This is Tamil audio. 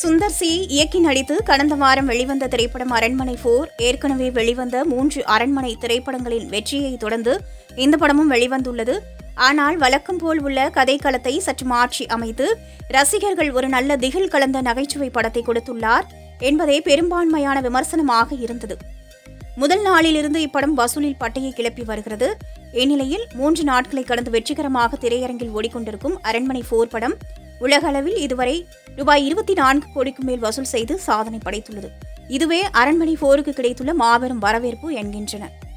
சுந்தர் சி இயக்கி நடித்து கடந்த வாரம் வெளிவந்த திரைப்படம் அரண்மனை போர் ஏற்கனவே வெளிவந்த மூன்று அரண்மனை திரைப்படங்களின் வெற்றியை தொடர்ந்து இந்த படமும் வெளிவந்துள்ளது ஆனால் வழக்கம் போல் உள்ள கதைக்களத்தை சற்று மாற்றி அமைத்து ரசிகர்கள் ஒரு நல்ல திகில் கலந்த நகைச்சுவை படத்தை கொடுத்துள்ளார் என்பதே பெரும்பான்மையான விமர்சனமாக இருந்தது முதல் நாளிலிருந்து இப்படம் வசூலில் பட்டையை கிளப்பி வருகிறது இந்நிலையில் மூன்று நாட்களை கடந்து வெற்றிகரமாக திரையரங்கில் ஓடிக்கொண்டிருக்கும் அரண்மனை போர் படம் உலக அளவில் இதுவரை ரூபாய் இருபத்தி நான்கு கோடிக்கு மேல் வசூல் செய்து சாதனை படைத்துள்ளது இதுவே அரண்மனை போருக்கு கிடைத்துள்ள மாபெரும் வரவேற்பு என்கின்றனர்